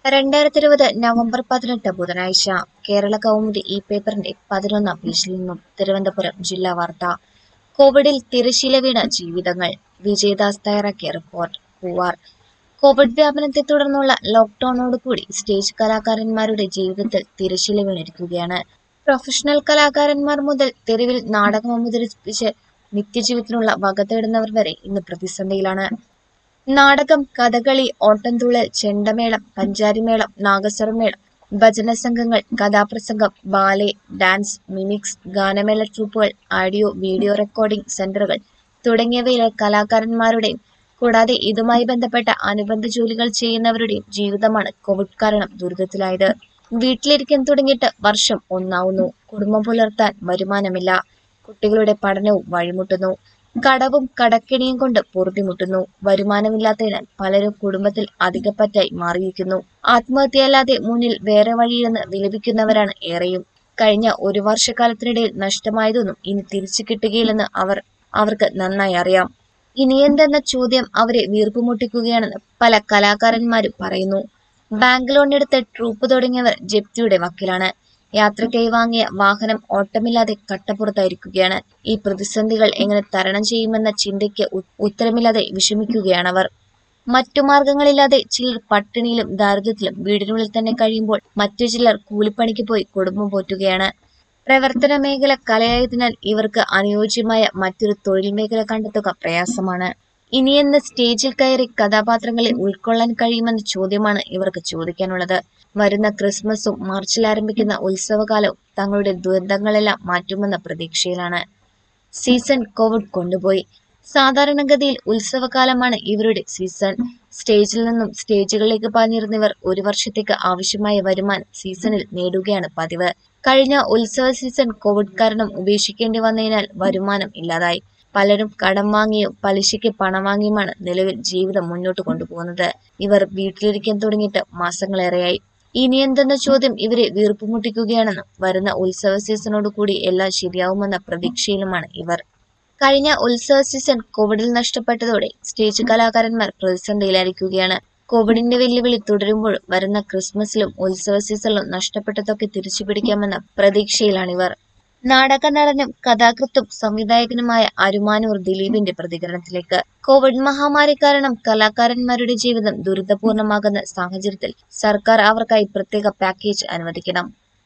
രണ്ടായിരത്തി ഇരുപത് നവംബർ പതിനെട്ട് ബുധനാഴ്ച കേരള കൗമുദി ഈ പേപ്പറിന്റെ പതിനൊന്നാം പേജിൽ നിന്നും തിരുവനന്തപുരം ജില്ലാ വാർത്ത കോവിഡിൽ തിരശീല വീണ ജീവിതങ്ങൾ വിജയദാസ് തയ്യാറാക്കിയ റിപ്പോർട്ട് പൂവാർ കോവിഡ് വ്യാപനത്തെ തുടർന്നുള്ള ലോക്ക്ഡൌണോടുകൂടി സ്റ്റേജ് കലാകാരന്മാരുടെ ജീവിതത്തിൽ തിരശീല വീണിരിക്കുകയാണ് പ്രൊഫഷണൽ കലാകാരന്മാർ മുതൽ തെരുവിൽ നാടകം അവതരിപ്പിച്ച് നിത്യജീവിതത്തിനുള്ള വക തേടുന്നവർ വരെ ഇന്ന് പ്രതിസന്ധിയിലാണ് നാടകം കഥകളി ഓട്ടംതുള്ളൽ ചെണ്ടമേളം പഞ്ചാരിമേളം നാഗസ്വരമേളം ഭജന സംഘങ്ങൾ കഥാപ്രസംഗം ബാലെ ഡാൻസ് മിമിക്സ് ഗാനമേള ട്രൂപ്പുകൾ ആഡിയോ വീഡിയോ റെക്കോർഡിംഗ് സെന്ററുകൾ തുടങ്ങിയവയിലെ കലാകാരന്മാരുടെയും കൂടാതെ ഇതുമായി ബന്ധപ്പെട്ട അനുബന്ധ ജോലികൾ ചെയ്യുന്നവരുടെയും ജീവിതമാണ് കോവിഡ് കാരണം ദുരിതത്തിലായത് വീട്ടിലിരിക്കാൻ തുടങ്ങിയിട്ട് വർഷം ഒന്നാവുന്നു കുടുംബം പുലർത്താൻ വരുമാനമില്ല കുട്ടികളുടെ പഠനവും വഴിമുട്ടുന്നു കടവും കടക്കെണിയും കൊണ്ട് പൊറുതിമുട്ടുന്നു വരുമാനമില്ലാത്തതിനാൽ പലരും കുടുംബത്തിൽ അധികപ്പറ്റായി മാറിയിരിക്കുന്നു ആത്മഹത്യയല്ലാതെ മുന്നിൽ വേറെ വഴിയെന്ന് വിലപിക്കുന്നവരാണ് ഏറെയും കഴിഞ്ഞ ഒരു വർഷക്കാലത്തിനിടയിൽ നഷ്ടമായതൊന്നും ഇനി തിരിച്ചു കിട്ടുകയില്ലെന്ന് അവർ അവർക്ക് നന്നായി അറിയാം ഇനിയെന്തെന്ന ചോദ്യം അവരെ വീർപ്പുമുട്ടിക്കുകയാണെന്ന് പല കലാകാരന്മാരും പറയുന്നു ബാങ്ക് ലോണെടുത്ത് ട്രൂപ്പ് തുടങ്ങിയവർ ജപ്തിയുടെ വക്കിലാണ് യാത്രയ്ക്കായി വാങ്ങിയ വാഹനം ഓട്ടമില്ലാതെ കട്ടപ്പുറത്തായിരിക്കുകയാണ് ഈ പ്രതിസന്ധികൾ എങ്ങനെ തരണം ചെയ്യുമെന്ന ചിന്തയ്ക്ക് ഉ- ഉത്തരമില്ലാതെ വിഷമിക്കുകയാണവർ മറ്റു മാർഗങ്ങളില്ലാതെ ചിലർ പട്ടിണിയിലും ദാരിദ്ര്യത്തിലും വീടിനുള്ളിൽ തന്നെ കഴിയുമ്പോൾ മറ്റു ചിലർ കൂലിപ്പണിക്ക് പോയി കുടുംബം പോറ്റുകയാണ് പ്രവർത്തന മേഖല കലയായതിനാൽ ഇവർക്ക് അനുയോജ്യമായ മറ്റൊരു തൊഴിൽ മേഖല കണ്ടെത്തുക പ്രയാസമാണ് ഇനിയെന്ന് സ്റ്റേജിൽ കയറി കഥാപാത്രങ്ങളെ ഉൾക്കൊള്ളാൻ കഴിയുമെന്ന ചോദ്യമാണ് ഇവർക്ക് ചോദിക്കാനുള്ളത് വരുന്ന ക്രിസ്മസും മാർച്ചിൽ ആരംഭിക്കുന്ന ഉത്സവകാലവും തങ്ങളുടെ ദുരന്തങ്ങളെല്ലാം മാറ്റുമെന്ന പ്രതീക്ഷയിലാണ് സീസൺ കോവിഡ് കൊണ്ടുപോയി സാധാരണഗതിയിൽ ഉത്സവകാലമാണ് ഇവരുടെ സീസൺ സ്റ്റേജിൽ നിന്നും സ്റ്റേജുകളിലേക്ക് പാഞ്ഞിരുന്നവർ ഒരു വർഷത്തേക്ക് ആവശ്യമായ വരുമാനം സീസണിൽ നേടുകയാണ് പതിവ് കഴിഞ്ഞ ഉത്സവ സീസൺ കോവിഡ് കാരണം ഉപേക്ഷിക്കേണ്ടി വന്നതിനാൽ വരുമാനം ഇല്ലാതായി പലരും കടം വാങ്ങിയും പലിശയ്ക്ക് പണം വാങ്ങിയുമാണ് നിലവിൽ ജീവിതം മുന്നോട്ട് കൊണ്ടുപോകുന്നത് ഇവർ വീട്ടിലിരിക്കാൻ തുടങ്ങിയിട്ട് മാസങ്ങളേറെയായി ഇനി എന്തെന്ന ചോദ്യം ഇവരെ വീർപ്പുമുട്ടിക്കുകയാണെന്നും വരുന്ന ഉത്സവ സീസണോട് കൂടി എല്ലാം ശരിയാവുമെന്ന പ്രതീക്ഷയിലുമാണ് ഇവർ കഴിഞ്ഞ ഉത്സവ സീസൺ കോവിഡിൽ നഷ്ടപ്പെട്ടതോടെ സ്റ്റേജ് കലാകാരന്മാർ പ്രതിസന്ധിയിലായിരിക്കുകയാണ് കോവിഡിന്റെ വെല്ലുവിളി തുടരുമ്പോൾ വരുന്ന ക്രിസ്മസിലും ഉത്സവ സീസണിലും നഷ്ടപ്പെട്ടതൊക്കെ തിരിച്ചു പിടിക്കാമെന്ന പ്രതീക്ഷയിലാണിവർ നാടക നടനും കഥാകൃത്തും സംവിധായകനുമായ അരുമാനൂർ ദിലീപിന്റെ പ്രതികരണത്തിലേക്ക് കോവിഡ് മഹാമാരി കാരണം കലാകാരന്മാരുടെ ജീവിതം ദുരിതപൂർണമാകുന്ന സാഹചര്യത്തിൽ സർക്കാർ അവർക്കായി പ്രത്യേക പാക്കേജ് അനുവദിക്കണം